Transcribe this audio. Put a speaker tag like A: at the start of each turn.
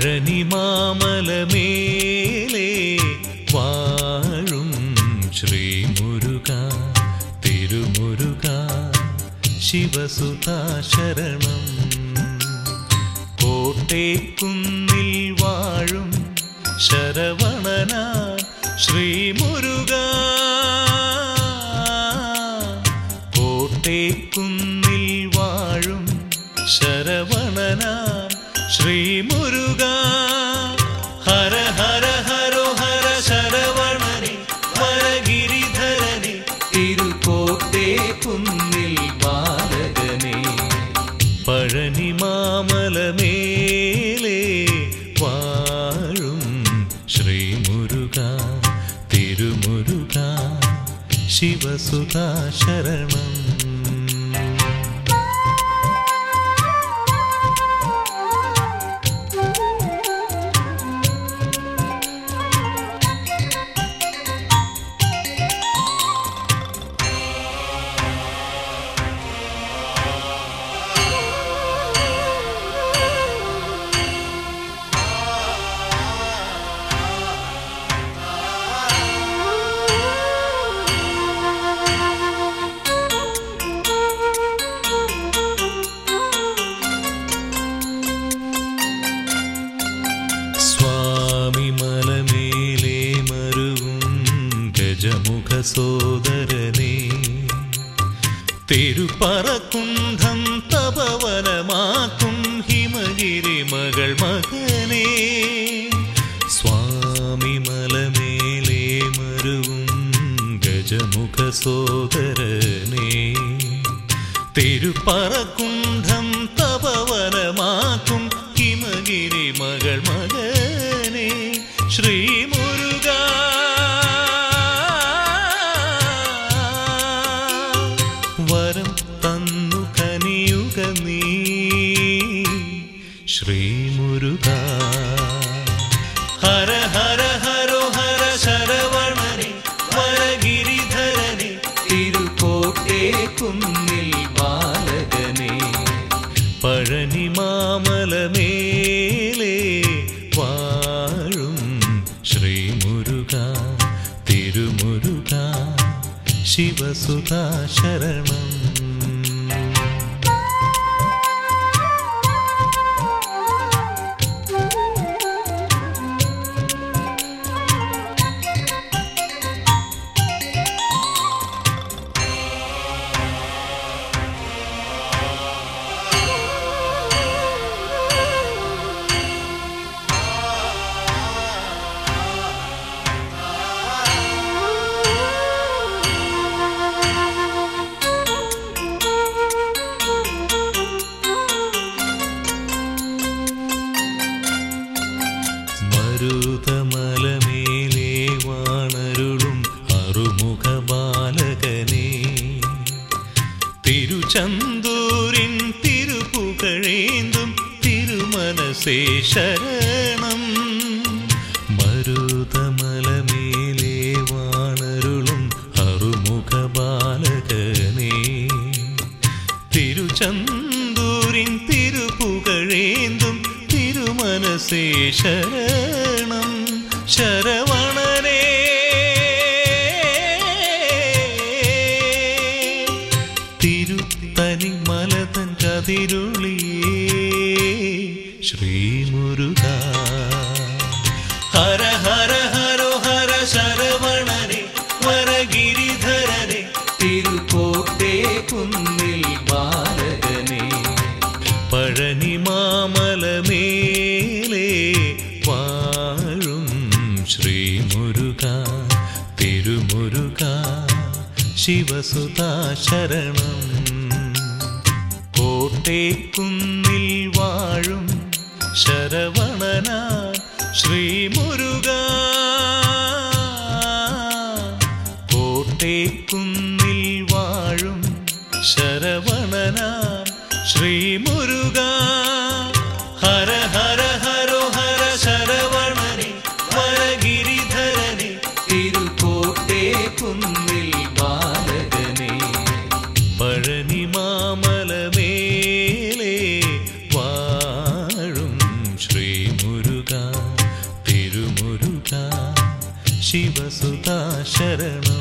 A: പഴനിമാമലമേലേ വാഴും ശ്രീമുരുക തിരുമുരുക ശിവസുതാ ശരണം കോട്ടേക്കുന്നിൽ വാഴും ശരവണന ശ്രീമുരുക കോട്ടേക്കുന്നിൽ വാഴും ശരവണന ശ്രീമുരുക ഹര ഹര ഹരോ ഹര ശരവണനെ വരഗിരിധരനെ തിരുക്കോട്ടേക്കുന്നിൽ ബാലകനെ പഴനിമാമലമേലേ വാഴും ശ്രീമുരുക തിരുമുരുക ശിവസുതാ ശരണം സ്വാമി മലമേലേ മരുവും ഗജമുഖ സോദരനെ തിരുപ്പറക്കുണ്ഠം തപവനമാക്കും ഹിമഗിരി മകൾ മകനെ സ്വാമി മലമേലേ മരുവും ഗജമുഖ സോദരനെ തിരുപ്പറക്കുണ്ഠം തപവനമാക്കും ഹിമഗിരി മകൾ മകനെ ശ്രീമുരുക വരം തന്നു കനിയുക നീ ശ്രീമുരുക ഹര ഹര ഹരോ ഹര ശരവണനെ വരഗിരിധരനെ തിരുക്കോട്ടേക്കുന്നിൽ ബാലകനെ പഴനിമാമലമേലേ വാഴും ശ്രീമുരുക തിരുമുരുക ശിവസുതാ ശരണം മരുതമലമേലേ വാണരുളും അറുമുഖ ബാലകനെ തിരുചന്തൂരിൻ തിരുപുകഴേന്തും തിരുമനസേ ശരണം മരുതമലമേലേ വാണരുളും അറുമുഖ ബാലകനെ തിരുചന്തൂരിൻ തിരുപുകഴേന്തും തിരുമനസേ ശരണം ശരവണനേ തിരുത്തനി മലതൻ കതിരുളിയേ ശ്രീമുരുക ഹര ഹര ഹരോ ഹര ശരവണനെ വരഗിരിധരനെ തിരുക്കോട്ടേ കുന്നിൽ ബാലകനെ പഴനിമാമലമേലേ വാഴും ശ്രീമുരുക തിരുമുരുക ശിവസുതാ ശരണം കോട്ടേക്കുന്നിൽ വാഴും ശരവണന ശ്രീമുരുക കോട്ടേക്കുന്നിൽ വാഴും ശരവണന ശ്രീമുരുക ഹര ഹര ഹരോ ഹര ശരവണനെ വരഗിരിധരനെ തിരുക്കോട്ടേക്കുന്നിൽ ബാലകനെ പഴനിമാമലമേലേ വാഴും ശ്രീമുരുക ശിവസുതാ ശരണം